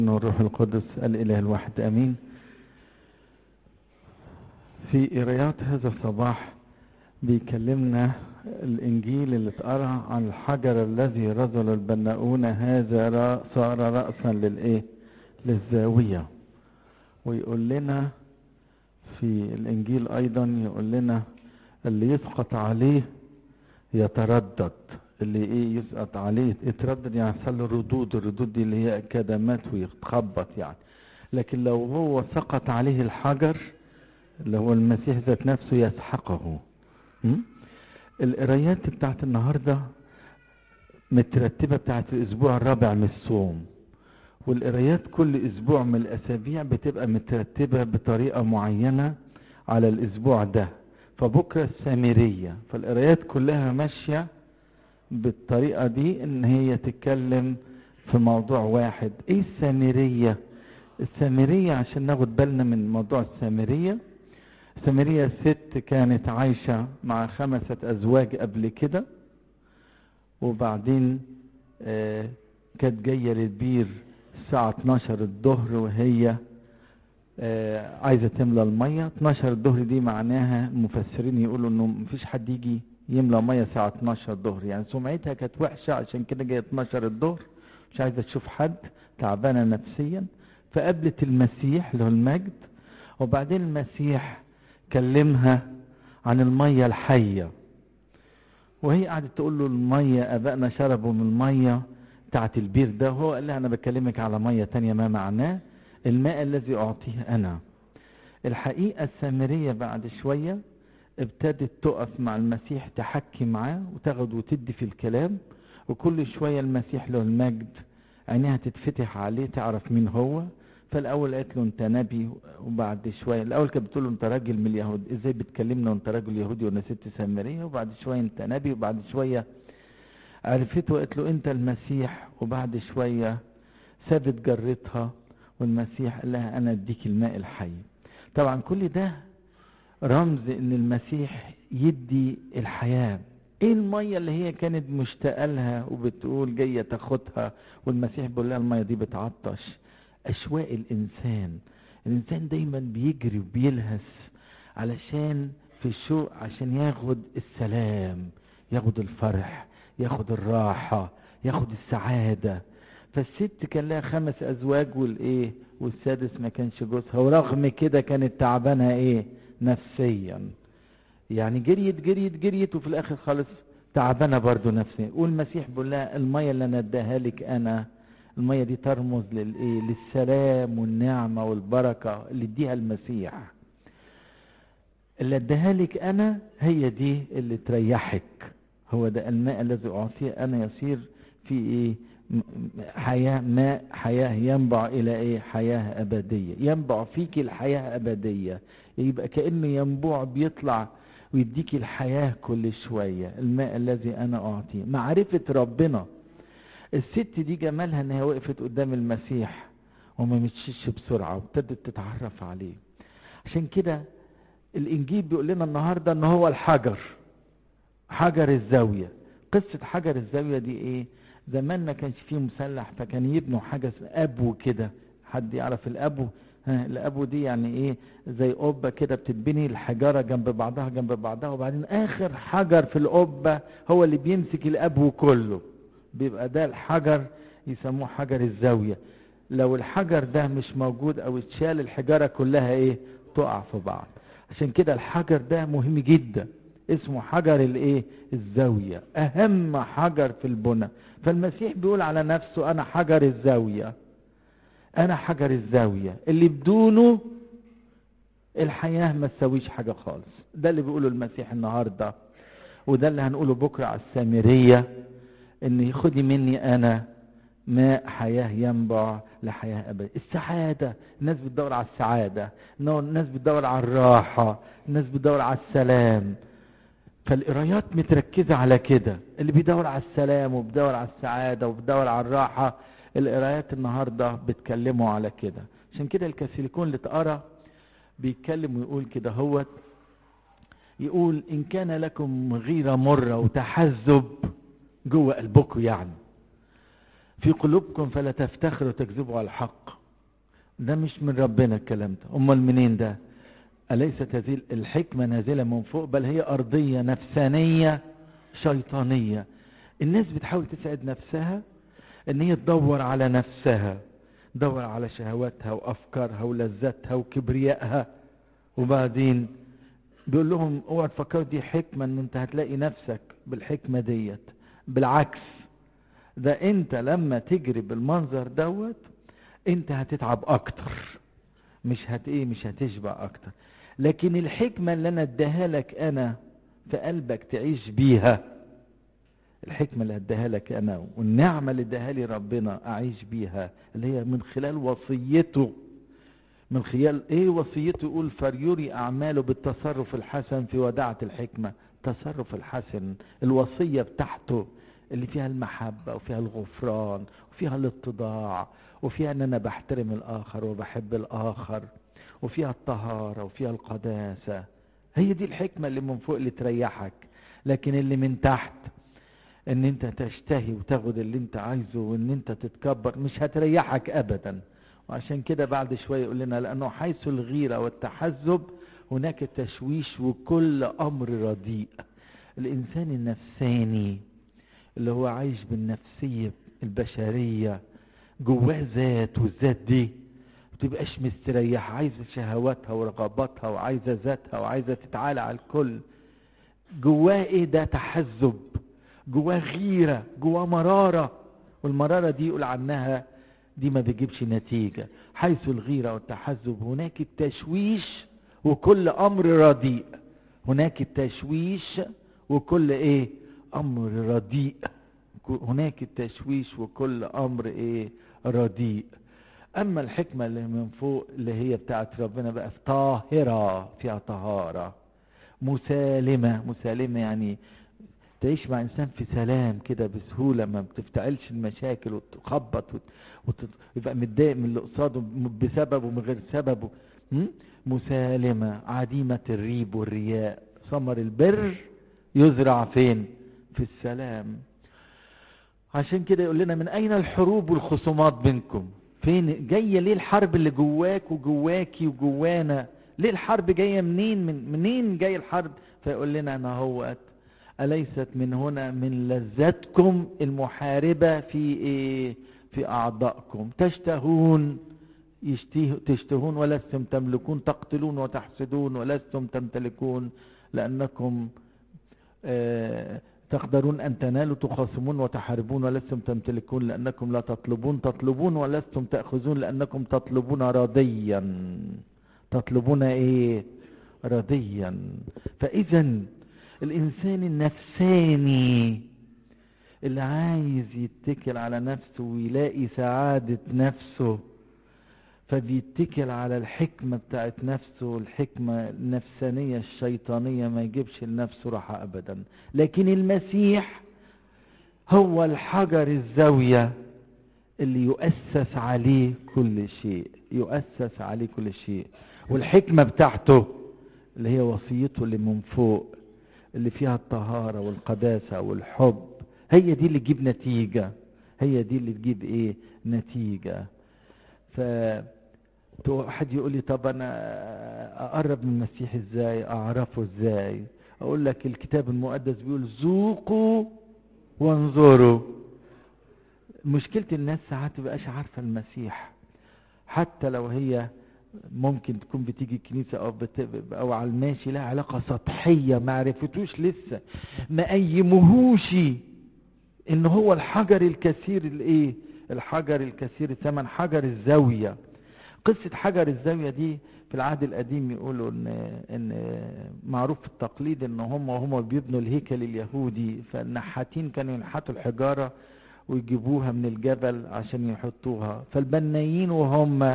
والروح القدس الإله الواحد أمين في قرايات هذا الصباح بيكلمنا الإنجيل اللي اتقرا عن الحجر الذي رذل البناؤون هذا صار رأسا للإيه؟ للزاوية ويقول لنا في الإنجيل أيضا يقول لنا اللي يسقط عليه يتردد اللي ايه يسقط عليه يتردد يعني يحصل له ردود الردود دي اللي هي كدمات ويتخبط يعني لكن لو هو سقط عليه الحجر اللي هو المسيح ذات نفسه يسحقه القرايات بتاعت النهارده مترتبه بتاعت الاسبوع الرابع من الصوم والقرايات كل اسبوع من الاسابيع بتبقى مترتبه بطريقه معينه على الاسبوع ده فبكره السامريه فالقرايات كلها ماشيه بالطريقة دي ان هي تتكلم في موضوع واحد ايه السامرية السامرية عشان ناخد بالنا من موضوع السامرية السامرية ست كانت عايشة مع خمسة ازواج قبل كده وبعدين آه كانت جاية للبير الساعة 12 الظهر وهي آه عايزة تملى المية 12 الظهر دي معناها المفسرين يقولوا انه مفيش حد يجي يملى ميه الساعه 12 الظهر يعني سمعتها كانت وحشه عشان كده جايه 12 الظهر مش عايزه تشوف حد تعبانه نفسيا فقابلت المسيح اللي هو المجد وبعدين المسيح كلمها عن الميه الحيه وهي قعدت تقول له الميه ابائنا شربوا من الميه بتاعت البير ده هو قال لها انا بكلمك على ميه تانية ما معناه الماء الذي اعطيه انا الحقيقه السامريه بعد شويه ابتدت تقف مع المسيح تحكي معاه وتاخد وتدي في الكلام وكل شوية المسيح له المجد عينيها تتفتح عليه تعرف مين هو فالأول قالت له أنت نبي وبعد شوية الأول كانت بتقول له أنت راجل من اليهود إزاي بتكلمنا وأنت راجل يهودي وأنا ست سامرية وبعد شوية أنت نبي وبعد شوية عرفته وقالت له أنت المسيح وبعد شوية سابت جرتها والمسيح قال لها أنا أديك الماء الحي طبعا كل ده رمز ان المسيح يدي الحياة ايه المية اللي هي كانت مشتاقة لها وبتقول جاية تاخدها والمسيح بيقول لها المية دي بتعطش اشواق الانسان الانسان دايما بيجري وبيلهس علشان في الشوق عشان ياخد السلام ياخد الفرح ياخد الراحة ياخد السعادة فالست كان لها خمس ازواج والايه والسادس ما كانش جوزها ورغم كده كانت تعبانه ايه نفسيا يعني جريت جريت جريت وفي الاخر خالص تعبانه برضه نفسيا والمسيح بيقول لها الميه اللي انا اديها لك انا الميه دي ترمز للايه للسلام والنعمه والبركه اللي اديها المسيح اللي اديها لك انا هي دي اللي تريحك هو ده الماء الذي اعطيه انا يصير في ايه حياة ماء حياة ينبع إلى إيه حياة أبدية ينبع فيك الحياة أبدية يبقى كأنه ينبوع بيطلع ويديك الحياة كل شوية الماء الذي أنا أعطيه معرفة ربنا الست دي جمالها إن هي وقفت قدام المسيح وما مشيش بسرعة وابتدت تتعرف عليه عشان كده الإنجيل بيقول لنا النهاردة إن هو الحجر حجر الزاوية قصة حجر الزاوية دي إيه زمان ما كانش فيه مسلح فكان يبنوا حاجه ابو كده حد يعرف الابو ها الابو دي يعني ايه زي قبه كده بتتبني الحجاره جنب بعضها جنب بعضها وبعدين اخر حجر في القبه هو اللي بيمسك الابو كله بيبقى ده الحجر يسموه حجر الزاويه لو الحجر ده مش موجود او اتشال الحجاره كلها ايه تقع في بعض عشان كده الحجر ده مهم جدا اسمه حجر الايه الزاويه اهم حجر في البنى فالمسيح بيقول على نفسه انا حجر الزاويه انا حجر الزاويه اللي بدونه الحياه ما تسويش حاجه خالص ده اللي بيقوله المسيح النهارده وده اللي هنقوله بكره على السامريه ان خدي مني انا ماء حياة ينبع لحياة أبدية السعادة الناس بتدور على السعادة الناس بتدور على الراحة الناس بتدور على السلام فالقرايات متركزة على كده اللي بيدور على السلام وبيدور على السعادة وبيدور على الراحة القرايات النهاردة بتكلموا على كده عشان كده الكاثوليكون اللي تقرا بيتكلم ويقول كده هو يقول إن كان لكم غيرة مرة وتحزب جوه قلبكم يعني في قلوبكم فلا تفتخروا تكذبوا على الحق ده مش من ربنا الكلام ده امال منين ده أليست هذه الحكمة نازلة من فوق بل هي أرضية نفسانية شيطانية الناس بتحاول تسعد نفسها ان هي تدور على نفسها تدور على شهواتها وافكارها ولذاتها وكبريائها وبعدين بيقول لهم اوعى تفكروا دي حكمة ان انت هتلاقي نفسك بالحكمة ديت بالعكس ده انت لما تجري بالمنظر دوت انت هتتعب اكتر مش هت ايه مش هتشبع اكتر لكن الحكمة اللي انا اديها لك انا في قلبك تعيش بيها الحكمة اللي اديها لك انا والنعمة اللي اديها لي ربنا اعيش بيها اللي هي من خلال وصيته من خلال ايه وصيته يقول فليري اعماله بالتصرف الحسن في وداعة الحكمة التصرف الحسن الوصية بتاعته اللي فيها المحبة وفيها الغفران وفيها الاتضاع وفيها ان انا بحترم الاخر وبحب الاخر وفيها الطهارة وفيها القداسة هي دي الحكمة اللي من فوق اللي تريحك لكن اللي من تحت ان انت تشتهي وتاخد اللي انت عايزه وان انت تتكبر مش هتريحك ابدا وعشان كده بعد شوية يقول لنا لانه حيث الغيرة والتحزب هناك تشويش وكل امر رديء الانسان النفساني اللي هو عايش بالنفسية البشرية جواه ذات والذات دي بتبقاش مستريحة عايزة شهواتها ورغباتها وعايزة ذاتها وعايزة تتعالى على الكل جواه ايه ده تحزب جواه غيرة جواه مرارة والمرارة دي يقول عنها دي ما بيجيبش نتيجة حيث الغيرة والتحزب هناك التشويش وكل امر رديء هناك التشويش وكل ايه امر رديء هناك التشويش وكل امر ايه رديء اما الحكمة اللي من فوق اللي هي بتاعت ربنا بقى طاهرة فيها طهارة مسالمة مسالمة يعني تعيش مع انسان في سلام كده بسهولة ما بتفتعلش المشاكل وتخبط ويبقى متضايق من اللي قصاده بسببه ومن غير سببه مسالمة عديمة الريب والرياء ثمر البر يزرع فين في السلام عشان كده يقول لنا من اين الحروب والخصومات بينكم فين جايه ليه الحرب اللي جواك وجواكي وجوانا ليه الحرب جايه منين من منين جاي الحرب فيقول لنا انا هوت اليست من هنا من لذتكم المحاربه في ايه في اعضائكم تشتهون يشتيه تشتهون ولستم تملكون تقتلون وتحسدون ولستم تمتلكون لانكم آه تقدرون أن تنالوا تخاصمون وتحاربون ولستم تمتلكون لأنكم لا تطلبون تطلبون ولستم تأخذون لأنكم تطلبون رضيا تطلبون إيه رضيا فإذا الإنسان النفساني اللي عايز يتكل على نفسه ويلاقي سعادة نفسه فبيتكل على الحكمة بتاعت نفسه الحكمة النفسانية الشيطانية ما يجيبش لنفسه راحة أبدا لكن المسيح هو الحجر الزاوية اللي يؤسس عليه كل شيء يؤسس عليه كل شيء والحكمة بتاعته اللي هي وصيته اللي من فوق اللي فيها الطهارة والقداسة والحب هي دي اللي تجيب نتيجة هي دي اللي تجيب ايه نتيجة ف حد يقول لي طب انا اقرب من المسيح ازاي اعرفه ازاي اقول لك الكتاب المقدس بيقول ذوقوا وانظروا مشكلة الناس ساعات تبقاش عارفة المسيح حتى لو هي ممكن تكون بتيجي الكنيسة او, بت... أو على الماشي لها علاقة سطحية ما عرفتوش لسه ما قيموهوش ان هو الحجر الكثير الايه الحجر الكثير الثمن حجر الزاوية قصة حجر الزاوية دي في العهد القديم يقولوا ان ان معروف في التقليد ان هم وهم بيبنوا الهيكل اليهودي فالنحاتين كانوا ينحتوا الحجارة ويجيبوها من الجبل عشان يحطوها فالبنايين وهم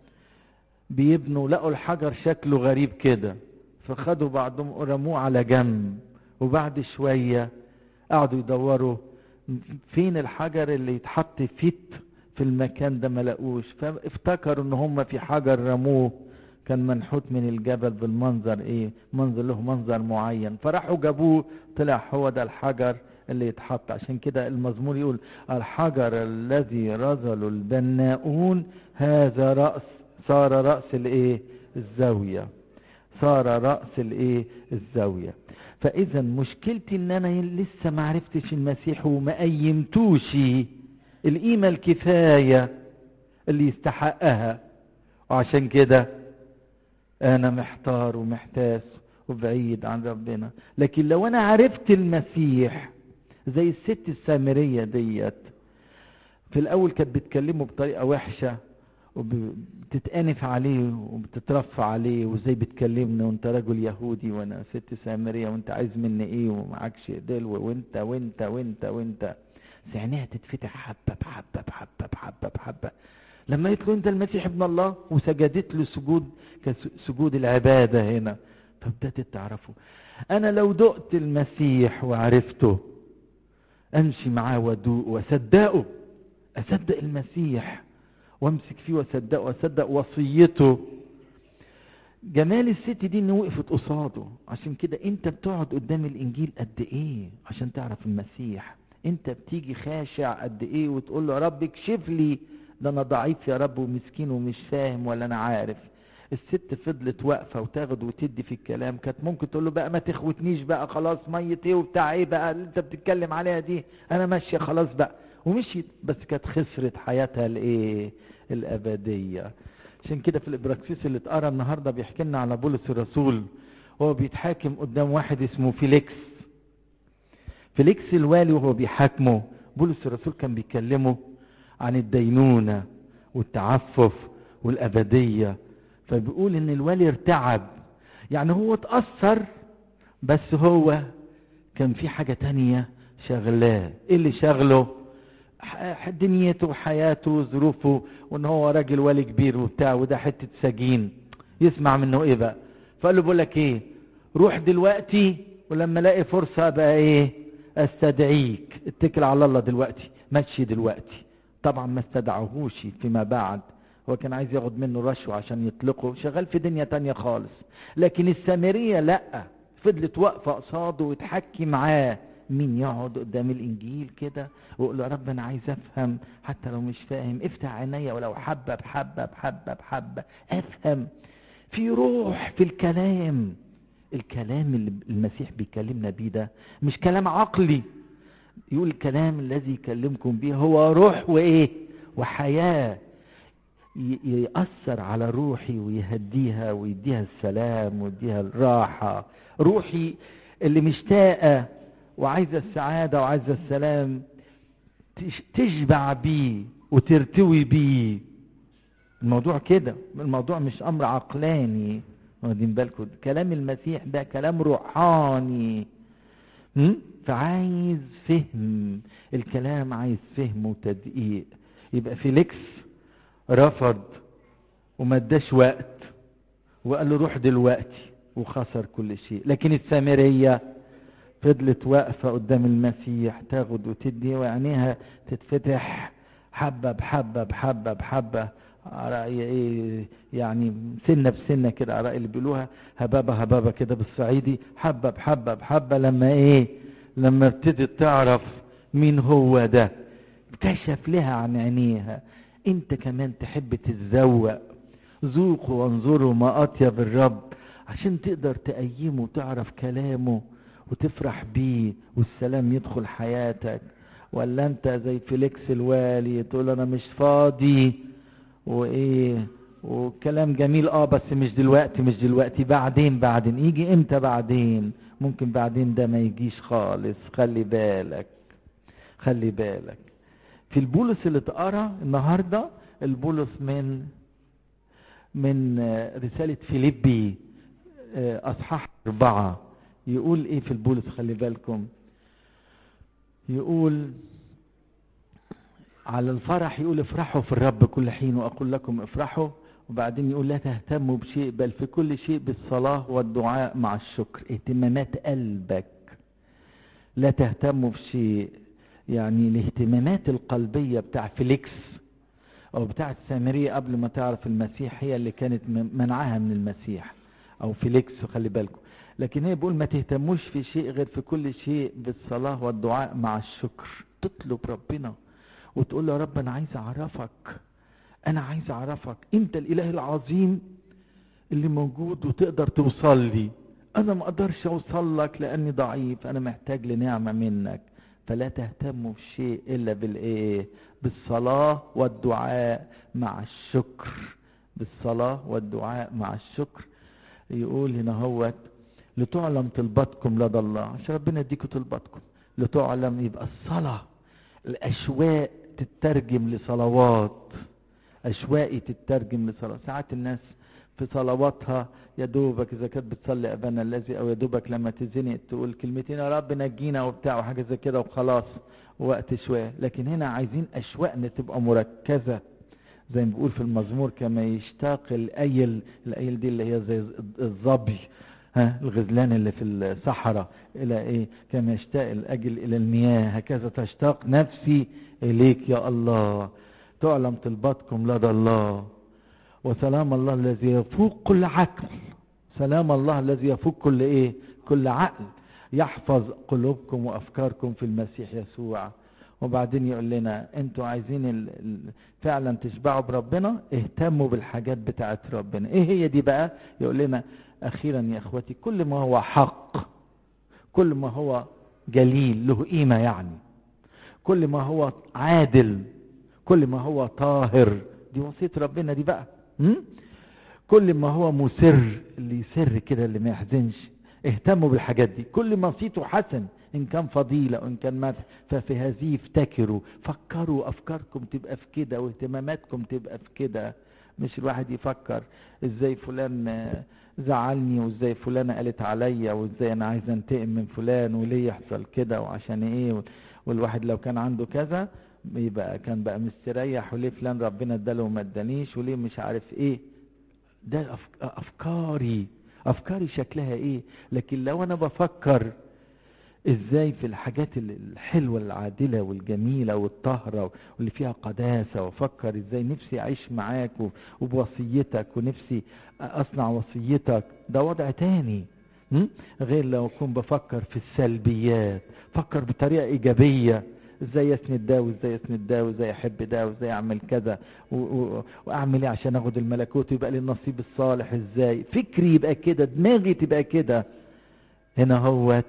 بيبنوا لقوا الحجر شكله غريب كده فخدوا بعضهم رموه على جنب وبعد شوية قعدوا يدوروا فين الحجر اللي يتحط فيت في المكان ده ما لقوش فافتكروا ان هم في حجر رموه كان منحوت من الجبل بالمنظر ايه منظر له منظر معين فراحوا جابوه طلع هو ده الحجر اللي يتحط عشان كده المزمور يقول الحجر الذي رذل البناؤون هذا رأس صار رأس الايه الزاوية صار رأس الايه الزاوية فاذا مشكلتي ان انا لسه ما عرفتش المسيح وما قيمتوش القيمة الكفاية اللي يستحقها وعشان كده انا محتار ومحتاس وبعيد عن ربنا لكن لو انا عرفت المسيح زي الست السامرية ديت في الاول كانت بتكلمه بطريقة وحشة وبتتأنف عليه وبتترفع عليه وازاي بتكلمنا وانت رجل يهودي وانا ست سامرية وانت عايز مني ايه ومعكش دلو وانت وانت وانت وانت عينيها تتفتح حبة بحبة بحبة بحبة بحبة لما قلت له انت المسيح ابن الله وسجدت له سجود كسجود العبادة هنا فابتدت تعرفه انا لو دقت المسيح وعرفته امشي معاه وادوق واصدقه اصدق المسيح وامسك فيه واصدقه واصدق وصيته جمال الست دي ان وقفت قصاده عشان كده انت بتقعد قدام الانجيل قد ايه عشان تعرف المسيح انت بتيجي خاشع قد ايه وتقول له يا رب اكشف لي ده انا ضعيف يا رب ومسكين ومش فاهم ولا انا عارف الست فضلت واقفه وتاخد وتدي في الكلام كانت ممكن تقول له بقى ما تخوتنيش بقى خلاص ميه ايه وبتاع ايه بقى اللي انت بتتكلم عليها دي انا ماشيه خلاص بقى ومشيت بس كانت خسرت حياتها الايه الابديه عشان كده في الابراكسيس اللي اتقرا النهارده بيحكي لنا على بولس الرسول وهو بيتحاكم قدام واحد اسمه فيليكس فيليكس الوالي وهو بيحاكمه بولس الرسول كان بيكلمه عن الدينونة والتعفف والأبدية فبيقول إن الوالي ارتعب يعني هو اتأثر بس هو كان في حاجة تانية شغلاه ايه اللي شغله دنيته وحياته وظروفه وان هو راجل والي كبير وبتاع وده حتة سجين يسمع منه ايه بقى فقال له بقول لك ايه روح دلوقتي ولما الاقي فرصة بقى ايه استدعيك اتكل على الله دلوقتي مشي دلوقتي طبعا ما استدعوهوش فيما بعد هو كان عايز ياخد منه رشوة عشان يطلقه شغال في دنيا تانية خالص لكن السامرية لا فضلت واقفة قصاده وتحكي معاه مين يقعد قدام الانجيل كده ويقول له يا رب انا عايز افهم حتى لو مش فاهم افتح عينيا ولو حبه بحبه بحبه بحبه افهم في روح في الكلام الكلام اللي المسيح بيكلمنا بيه ده مش كلام عقلي يقول الكلام الذي يكلمكم به هو روح وايه وحياه يأثر على روحي ويهديها ويديها السلام ويديها الراحة روحي اللي مشتاقة وعايزة السعادة وعايزة السلام تشبع بيه وترتوي بيه الموضوع كده الموضوع مش أمر عقلاني واخدين بالكم كلام المسيح ده كلام روحاني فعايز فهم الكلام عايز فهم وتدقيق يبقى فيليكس رفض وما اداش وقت وقال له روح دلوقتي وخسر كل شيء لكن السامريه فضلت واقفة قدام المسيح تاخد وتدي وعينيها تتفتح حبة بحبة بحبة بحبة رأي ايه يعني سنة بسنة كده على رأي اللي بيقولوها هبابة هبابة كده بالصعيدي حبة بحبة بحبة لما ايه لما ابتدت تعرف مين هو ده اكتشف لها عن عينيها انت كمان تحب تتذوق ذوقوا وانظروا ما اطيب الرب عشان تقدر تقيمه وتعرف كلامه وتفرح بيه والسلام يدخل حياتك ولا انت زي فيليكس الوالي تقول انا مش فاضي وايه وكلام جميل اه بس مش دلوقتي مش دلوقتي بعدين بعدين يجي امتى بعدين ممكن بعدين ده ما يجيش خالص خلي بالك خلي بالك في البولس اللي اتقرا النهارده البولس من من رسالة فيليبي اصحاح اربعة يقول ايه في البولس خلي بالكم يقول على الفرح يقول افرحوا في الرب كل حين واقول لكم افرحوا وبعدين يقول لا تهتموا بشيء بل في كل شيء بالصلاة والدعاء مع الشكر اهتمامات قلبك لا تهتموا بشيء يعني الاهتمامات القلبية بتاع فيليكس او بتاع السامرية قبل ما تعرف المسيح هي اللي كانت منعها من المسيح او فيليكس خلي بالكم لكن هي بيقول ما تهتموش في شيء غير في كل شيء بالصلاة والدعاء مع الشكر تطلب ربنا وتقول له يا رب انا عايز اعرفك انا عايز اعرفك انت الاله العظيم اللي موجود وتقدر توصل لي انا ما اقدرش اوصل لك لاني ضعيف انا محتاج لنعمة منك فلا تهتموا بشيء الا بالايه بالصلاة والدعاء مع الشكر بالصلاة والدعاء مع الشكر يقول هنا هوت لتعلم طلباتكم لدى الله عشان ربنا يديكم طلباتكم لتعلم يبقى الصلاة الأشواق تترجم لصلوات أشواقي تترجم لصلاة ساعات الناس في صلواتها يا دوبك إذا كانت بتصلي أبانا الذي أو يا دوبك لما تزنق تقول كلمتين يا رب نجينا وبتاع وحاجة زي كده وخلاص وقت شوية لكن هنا عايزين أشواقنا تبقى مركزة زي ما بيقول في المزمور كما يشتاق الأيل الأيل دي اللي هي زي الظبي ها الغزلان اللي في الصحراء الى ايه كما يشتاق الاجل الى المياه هكذا تشتاق نفسي اليك يا الله تعلم طلباتكم لدى الله وسلام الله الذي يفوق كل عقل سلام الله الذي يفوق كل ايه كل عقل يحفظ قلوبكم وافكاركم في المسيح يسوع وبعدين يقول لنا انتوا عايزين ال... ال... فعلا تشبعوا بربنا اهتموا بالحاجات بتاعت ربنا ايه هي دي بقى يقول لنا اخيرا يا اخوتي كل ما هو حق كل ما هو جليل له قيمه يعني كل ما هو عادل كل ما هو طاهر دي وصيه ربنا دي بقى م? كل ما هو مسر اللي يسر كده اللي ما يحزنش اهتموا بالحاجات دي كل ما صيته حسن ان كان فضيله وان كان مدح ففي هذه افتكروا فكروا افكاركم تبقى في كده واهتماماتكم تبقى في كده مش الواحد يفكر ازاي فلان زعلني وازاي فلانة قالت عليا وازاي انا عايز انتقم من فلان وليه يحصل كده وعشان ايه والواحد لو كان عنده كذا يبقى كان بقى مستريح وليه فلان ربنا اداله وما ادانيش وليه مش عارف ايه ده افكاري افكاري شكلها ايه لكن لو انا بفكر ازاي في الحاجات الحلوة العادلة والجميلة والطهرة واللي فيها قداسة وافكر ازاي نفسي اعيش معاك وبوصيتك ونفسي اصنع وصيتك ده وضع تاني غير لو اكون بفكر في السلبيات فكر بطريقة ايجابية ازاي اسند ده وازاي اسند ده وازاي احب ده وازاي اعمل كذا واعمل ايه عشان اخد الملكوت ويبقى لي النصيب الصالح ازاي فكري يبقى كده دماغي تبقى كده هنا هوت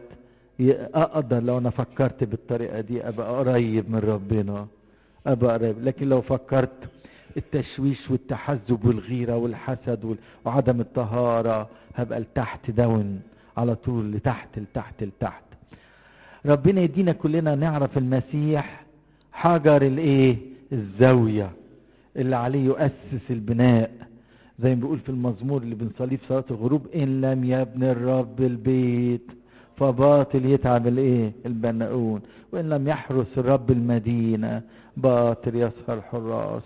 اقدر لو انا فكرت بالطريقه دي ابقى قريب من ربنا ابقى قريب لكن لو فكرت التشويش والتحزب والغيره والحسد وعدم الطهاره هبقى لتحت دون على طول لتحت لتحت لتحت ربنا يدينا كلنا نعرف المسيح حجر الايه الزاويه اللي عليه يؤسس البناء زي ما بيقول في المزمور اللي بنصليه في صلاه الغروب ان لم يبني الرب البيت فباطل يتعب الايه البناؤون وان لم يحرس الرب المدينه باطل يسهر حراس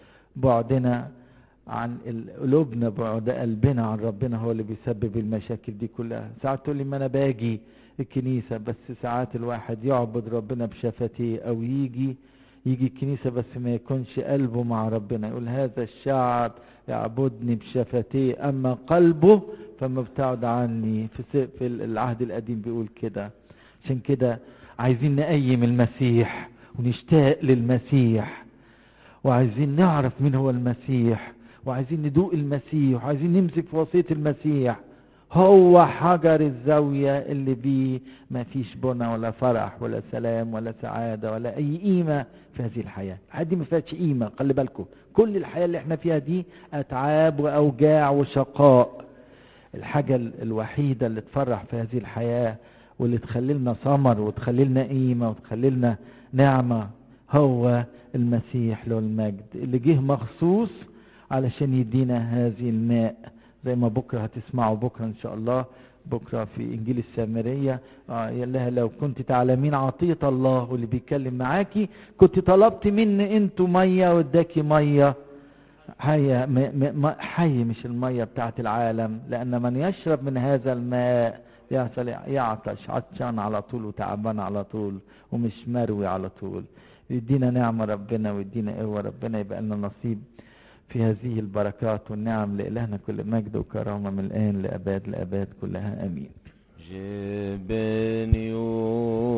بعدنا عن قلوبنا بعد قلبنا عن ربنا هو اللي بيسبب المشاكل دي كلها ساعات تقول لي ما انا باجي الكنيسه بس ساعات الواحد يعبد ربنا بشفتيه او يجي يجي الكنيسه بس ما يكونش قلبه مع ربنا يقول هذا الشعب يعبدني بشفتيه اما قلبه فما ابتعد عني في في العهد القديم بيقول كده عشان كده عايزين نقيم المسيح ونشتاق للمسيح وعايزين نعرف مين هو المسيح وعايزين ندوق المسيح وعايزين نمسك في وصية المسيح هو حجر الزاوية اللي بيه ما فيش بنى ولا فرح ولا سلام ولا سعادة ولا أي قيمة في هذه الحياة الحياة دي ما فيهاش قيمة خلي بالكم كل الحياة اللي احنا فيها دي أتعاب وأوجاع وشقاء الحاجة الوحيدة اللي تفرح في هذه الحياة واللي تخلي لنا ثمر وتخلي لنا قيمة وتخلي لنا نعمة هو المسيح له المجد اللي جه مخصوص علشان يدينا هذه الماء زي ما بكرة هتسمعوا بكرة ان شاء الله بكرة في انجيل السامرية آه لها لو كنت تعلمين عطية الله واللي بيتكلم معاكي كنت طلبت مني انتوا مية واداكي مية حي حي مش المية بتاعت العالم لأن من يشرب من هذا الماء يعطش عطشان على طول وتعبان على طول ومش مروي على طول يدينا نعمة ربنا ويدينا قوة ربنا يبقى لنا نصيب في هذه البركات والنعم لإلهنا كل مجد وكرامة من الآن لأباد لأباد كلها آمين جبني